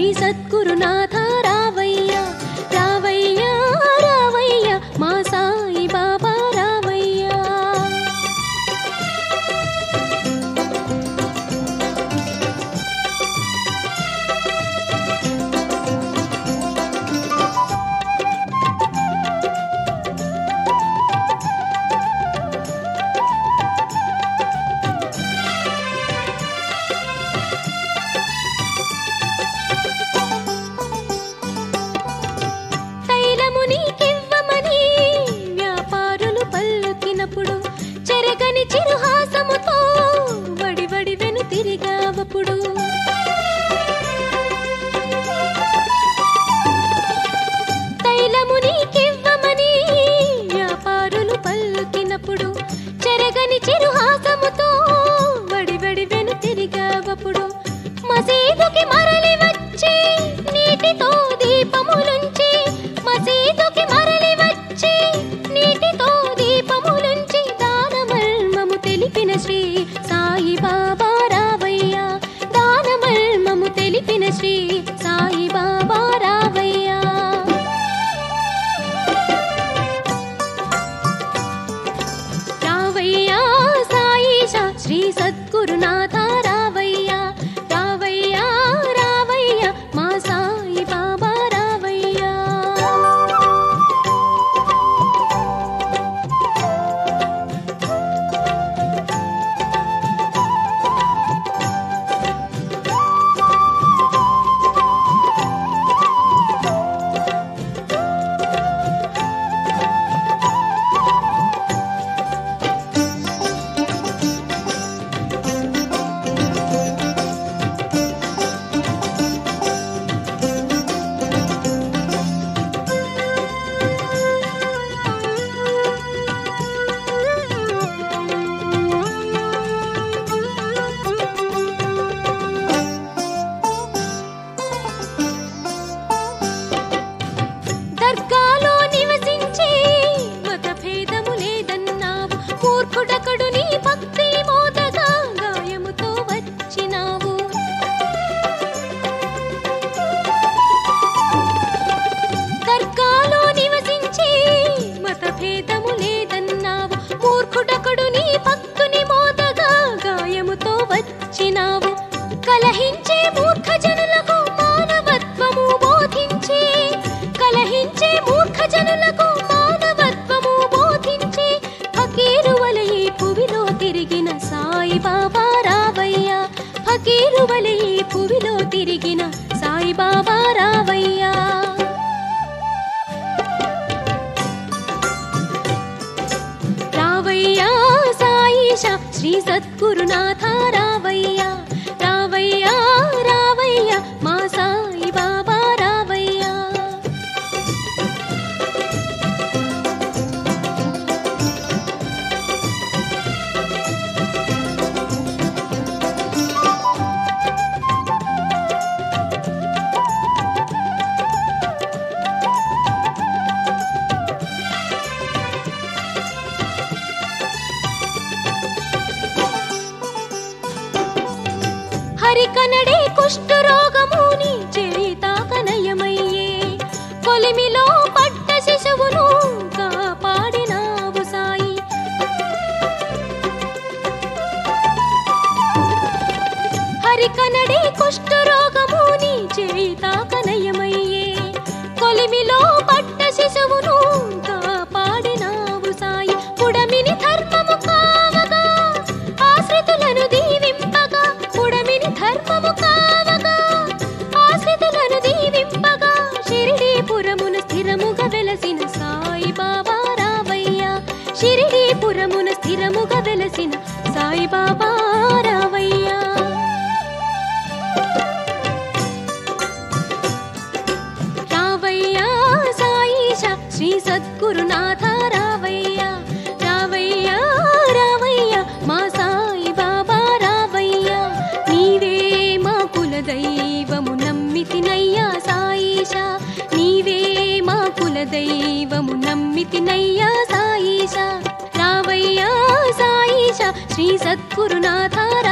సద్గురునాథ రావయ్య రావయ్య రావయ్య మా సాయి బాబా రావయ్య తైలము నీకివ్వమని వ్యాపారులు పల్లుకినప్పుడు చెరగని చిరుహాసముతో వడి వడి వెను తిరిగావప్పుడు తైలము నీకివ్వమని వ్యాపారులు పల్లుకినప్పుడు చెరగని చిరుహాసముతో వడి వడి వెను తిరిగావప్పుడు మసీదుకి మరలి వచ్చి నీటితో దీపములుంచి మసీదుకి మరలి వచ్చి నీటితో దీపములుంచి దానమల్మము తెలిపిన శ్రీ సాయి బాబా రావయ్య దానమల్మము తెలిపిన శ్రీ సాయి బాబా రావయ్య రావయ్యా సాయిష శ్రీ సద్గురునాథ రావయ్యా రావయ్యా రావయ్య మా సాయి బాబా రావయ్యా దర్గాలో నివసించి మత భేదము లేదన్నావు మూర్ఖుడకడు నీ భక్తి మోదగా గాయముతో వచ్చినావు దర్గాలో నివసించి మత భేదము లేదన్నావు మూర్ఖుడకడు నీ భక్తుని మోదగా గాయముతో వచ్చినావు కలహించే మూర్ఖ జనులకు మానవత్వము బోధించి కలహించే మూర్ఖ జనులకు మానవత్వము బోధించి ఫకీరు వలె ఈ పువిలో తిరిగిన సాయి బాబా రావయ్య ఫకీరు వలె ఈ పువిలో తిరిగిన సాయి బాబా రావయ్యా రావయ్యా సాయిష శ్రీ సద్గురునాథ రావయ్యా రావయ్యా రావయ్యా మా సాయి బాబా రావయ్యా హరికనడే కుష్ఠరోగము నీ చేతాకనయమయ్యే కొలిమిలో పడ్డ శిశువును కాపాడినావు సాయి హరికనడే కుష్ఠరోగము నీ చేతాకనయమయ్యే కొలిమిలో పడ్డ శిశువును కాపాడినావు సాయి పుడమిని ధర్మము కావగా ఆశ్రితులను దీవింపగా పుడమిని ధర్మము కావగా ఆశ్రితులను దీవింపగా షిరిడీపురమున స్థిరముగా వెలసిన సాయి బాబా రావయ్య షిరిడీపురమున స్థిరముగా వెలసిన సాయి బాబా రావయ్యా రావయ్యా సాయిష శ్రీ సద్గురునాథ రావయ్యా రావయ్యా రావయ్య మా సాయి బాబా రావయ్యా నీవే మా కుల దైవము నమ్మితినయ్యా సాయిష నీవే మా కుల దైవము నమ్మితినయ్యా సాయిష రావయ్యా సాయిష శ్రీ సద్గురునాథ